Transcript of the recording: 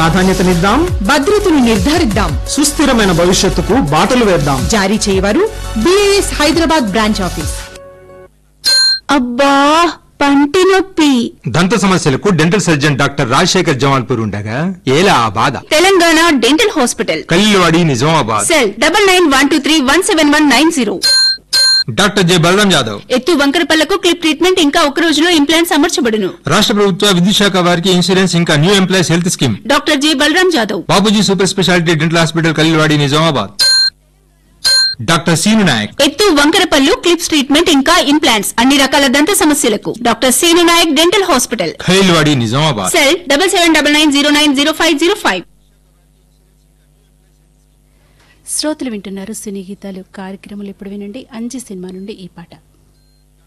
ప్రాధాన్యతనిద్దాం భద్రతను నిర్ధారిద్దాం సుస్థిరమైన భవిష్యత్తుకు బాటలు వేద్దాం జారీ చేయవారు బిఐఎస్ హైదరాబాద్ బ్రాంచ్ ఆఫీస్ అబ్బా పంటి నొప్పి దంత సమస్యలకు dental surgeon doctor Rajasekhar Jamalpur ఉండగా ఏలా ఆ బాధ Telangana dental hospital Kalluvadi Nizamabad cell double nine one two three one seven one nine zero doctor J Balaram Yadav ఎత్తు వంకర పళ్లకు క్లిప్ ట్రీట్మెంట్ ఇంకా ఒక రోజులో ఇంప్లాంట్స్ అమర్చబడును రాష్ట్ర ప్రభుత్వ విద్యుత్ శాఖ వారికి ఇన్సూరెన్స్ ఇంకా new employees health scheme doctor J Balaram Jadhav Babuji super speciality dental hospital Kalluvadi Nizamabad doctor Seenu Nayak ఎత్తు వంకర పళ్ళు క్లిప్స్ ట్రీట్మెంట్ ఇంకా ఇంప్లాంట్స్ అన్ని రకాల దంత సమస్యలకు doctor Seenu Nayak dental hospital Khailwadi Nizamabad cell double seven double nine zero nine zero five zero five శ్రోతలు వింటున్నారు సినీ గీతాలు కార్యక్రమాలు ఇప్పుడు వినండి అంజి సినిమా నుండి ఈ పాట